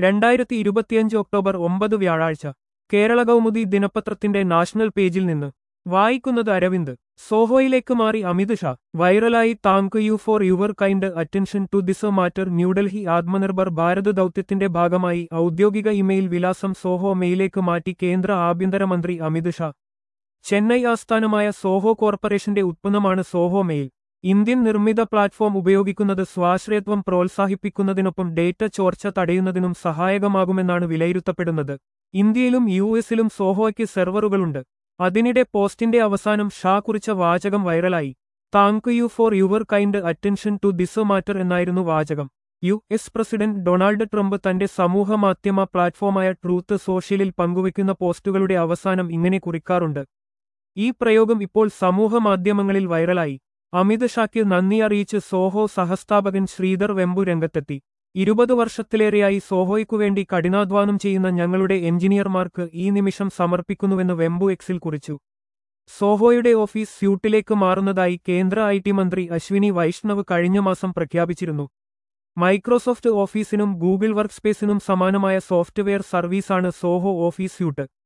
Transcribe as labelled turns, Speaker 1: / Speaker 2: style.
Speaker 1: രണ്ടായിരത്തി ഇരുപത്തിയഞ്ച് ഒക്ടോബർ ഒമ്പത് വ്യാഴാഴ്ച കേരള കൗമുദി ദിനപത്രത്തിന്റെ നാഷണൽ പേജിൽ നിന്ന് വായിക്കുന്നത് അരവിന്ദ് സോഹോയിലേക്ക് മാറി അമിത് ഷാ വൈറലായി thank you for your kind attention to this matter New Delhi Atmanirbhar Bharat ദൗത്യത്തിന്റെ ഭാഗമായി ഔദ്യോഗിക ഇമെയിൽ വിലാസം സോഹോ മെയിലേക്ക് മാറ്റി കേന്ദ്ര ആഭ്യന്തരമന്ത്രി അമിത് ഷാ ചെന്നൈ ആസ്ഥാനമായ സോഹോ കോർപ്പറേഷന്റെ ഉത്പന്നമാണ് സോഹോ മെയിൽ ഇന്ത്യൻ നിർമ്മിത പ്ലാറ്റ്ഫോം ഉപയോഗിക്കുന്നത് സ്വാശ്രയത്വം പ്രോത്സാഹിപ്പിക്കുന്നതിനൊപ്പം ഡേറ്റ ചോർച്ച തടയുന്നതിനും സഹായകമാകുമെന്നാണ് വിലയിരുത്തപ്പെടുന്നത് ഇന്ത്യയിലും യു എസിലും സോഹോയ്ക്ക് സെർവറുകളുണ്ട് അതിനിടെ പോസ്റ്റിന്റെ അവസാനം ഷാ കുറിച്ച വാചകം വൈറലായി thank you for your kind attention to this matter എന്നായിരുന്നു വാചകം U S president Donald Trump തന്റെ സമൂഹ മാധ്യമ പ്ലാറ്റ്ഫോമായ ട്രൂത്ത് സോഷ്യലിൽ പങ്കുവയ്ക്കുന്ന പോസ്റ്റുകളുടെ അവസാനം ഇങ്ങനെ കുറിക്കാറുണ്ട് ഈ പ്രയോഗം ഇപ്പോൾ സമൂഹ മാധ്യമങ്ങളിൽ വൈറലായി അമിത് ഷായ്ക്ക് നന്ദി അറിയിച്ച് സോഹോ സഹസ്ഥാപകൻ ശ്രീധർ വെമ്പു രംഗത്തെത്തി ഇരുപത് വർഷത്തിലേറെയായി സോഹോയ്ക്കുവേണ്ടി കഠിനാധ്വാനം ചെയ്യുന്ന ഞങ്ങളുടെ എഞ്ചിനീയർമാർക്ക് ഈ നിമിഷം സമർപ്പിക്കുന്നുവെന്ന് വെമ്പു എക്സിൽ കുറിച്ചു സോഹോയുടെ ഓഫീസ് സ്യൂട്ടിലേക്ക് മാറുന്നതായി കേന്ദ്ര ഐ ടി മന്ത്രി അശ്വിനി വൈഷ്ണവ് കഴിഞ്ഞ മാസം പ്രഖ്യാപിച്ചിരുന്നു മൈക്രോസോഫ്റ്റ് ഓഫീസിനും ഗൂഗിൾ വർക്ക് സ്പേസിനും സമാനമായ സോഫ്റ്റ്വെയർ സർവീസാണ് സോഹോ ഓഫീസ് സ്യൂട്ട്